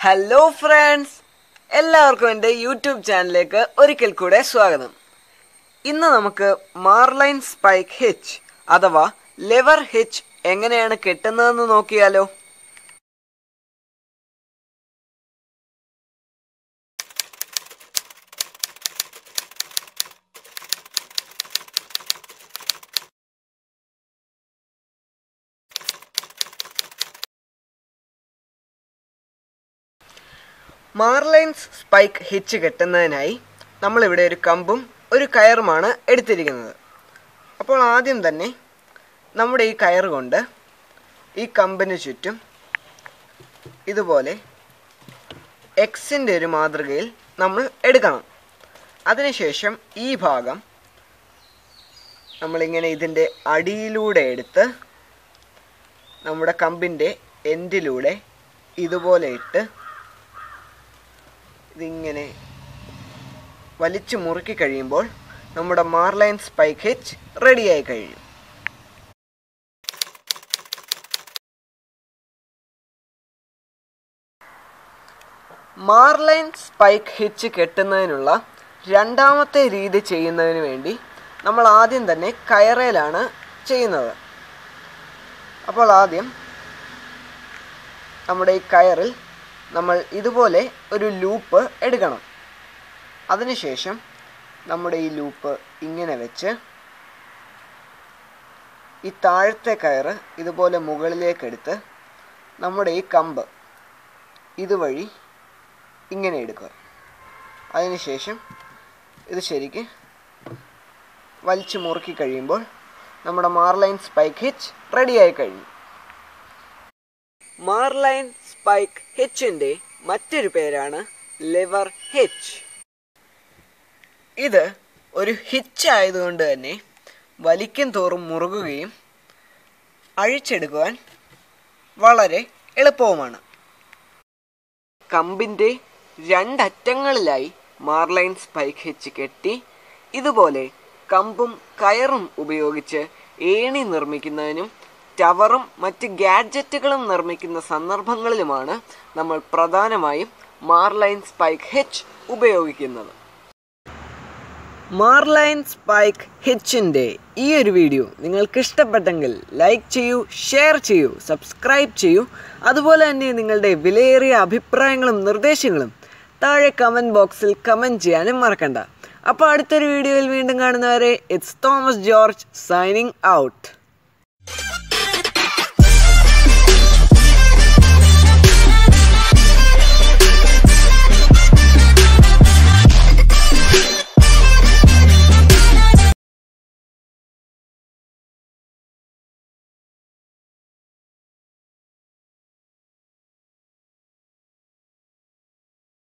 hello friends എല്ലാവർക്കും എൻ്റെ YouTube ചാനലിലേക്ക് ഒരിക്കൽ കൂടെ സ്വാഗതം ഇന്ന് നമുക്ക് മാർലൈൻ സ്പൈക്ക് ഹിച്ച് അഥവാ ലെവർ ഹിച്ച് എങ്ങനെയാണ് കെട്ടുന്നതെന്ന് നോക്കിയാലോ മാർലൈൻസ് സ്പൈക്ക് ഹിച്ച് കെട്ടുന്നതിനായി നമ്മളിവിടെ ഒരു കമ്പും ഒരു കയറുമാണ് എടുത്തിരിക്കുന്നത് അപ്പോൾ ആദ്യം തന്നെ നമ്മുടെ ഈ കയർ കൊണ്ട് ഈ കമ്പിന് ചുറ്റും ഇതുപോലെ എക്സിൻ്റെ ഒരു മാതൃകയിൽ നമ്മൾ എടുക്കണം അതിനുശേഷം ഈ ഭാഗം നമ്മളിങ്ങനെ ഇതിൻ്റെ അടിയിലൂടെ എടുത്ത് നമ്മുടെ കമ്പിൻ്റെ എൻഡിലൂടെ ഇതുപോലെ ഇട്ട് ഇതിങ്ങനെ വലിച്ചു മുറുക്കി കഴിയുമ്പോൾ നമ്മുടെ മാർലൈൻ സ്പൈക്ക് ഹിച്ച് റെഡിയായി കഴിഞ്ഞു മാർലൈൻ സ്പൈക്ക് ഹിച്ച് കെട്ടുന്നതിനുള്ള രണ്ടാമത്തെ രീതി ചെയ്യുന്നതിന് വേണ്ടി നമ്മൾ ആദ്യം തന്നെ കയറയിലാണ് ചെയ്യുന്നത് അപ്പോൾ ആദ്യം നമ്മുടെ ഈ കയറിൽ നമ്മൾ ഇതുപോലെ ഒരു ലൂപ്പ് എടുക്കണം അതിനുശേഷം നമ്മുടെ ഈ ലൂപ്പ് ഇങ്ങനെ വെച്ച് ഈ താഴത്തെ കയറ് ഇതുപോലെ മുകളിലേക്ക് എടുത്ത് നമ്മുടെ ഈ കമ്പ് ഇതുവഴി ഇങ്ങനെ എടുക്കുക അതിനുശേഷം ഇത് ശരിക്ക് വലിച്ചു മുറുക്കി കഴിയുമ്പോൾ നമ്മുടെ മാർലൈൻ സ്പൈക്ക് ഹിച്ച് റെഡിയായി കഴിഞ്ഞു മാർലൈൻ സ്പൈക്ക് ഹിച്ചിൻ്റെ മറ്റൊരു പേരാണ് ലിവർ ഹിച്ച് ഇത് ഒരു ഹിച്ച് ആയതുകൊണ്ട് തന്നെ വലിക്കും തോറും മുറുകുകയും അഴിച്ചെടുക്കുവാൻ വളരെ എളുപ്പവുമാണ് കമ്പിൻ്റെ രണ്ടറ്റങ്ങളിലായി മാർലൈൻ സ്പൈക്ക് ഹിച്ച് കെട്ടി ഇതുപോലെ കമ്പും കയറും ഉപയോഗിച്ച് ഏണി നിർമ്മിക്കുന്നതിനും ടവറും മറ്റ് ഗാഡ്ജറ്റുകളും നിർമ്മിക്കുന്ന സന്ദർഭങ്ങളിലുമാണ് നമ്മൾ പ്രധാനമായും മാർലൈൻ സ്പൈക്ക് ഹിച്ച് ഉപയോഗിക്കുന്നത് മാർലൈൻ സ്പൈക്ക് ഹിച്ചിൻ്റെ ഈ ഒരു വീഡിയോ നിങ്ങൾക്ക് ഇഷ്ടപ്പെട്ടെങ്കിൽ ലൈക്ക് ചെയ്യൂ ഷെയർ ചെയ്യൂ സബ്സ്ക്രൈബ് ചെയ്യൂ അതുപോലെ തന്നെ നിങ്ങളുടെ വിലയേറിയ അഭിപ്രായങ്ങളും നിർദ്ദേശങ്ങളും താഴെ കമൻറ്റ് ബോക്സിൽ കമൻറ്റ് ചെയ്യാനും മറക്കണ്ട അപ്പോൾ അടുത്തൊരു വീഡിയോയിൽ വീണ്ടും കാണുന്നവരെ it's Thomas George signing out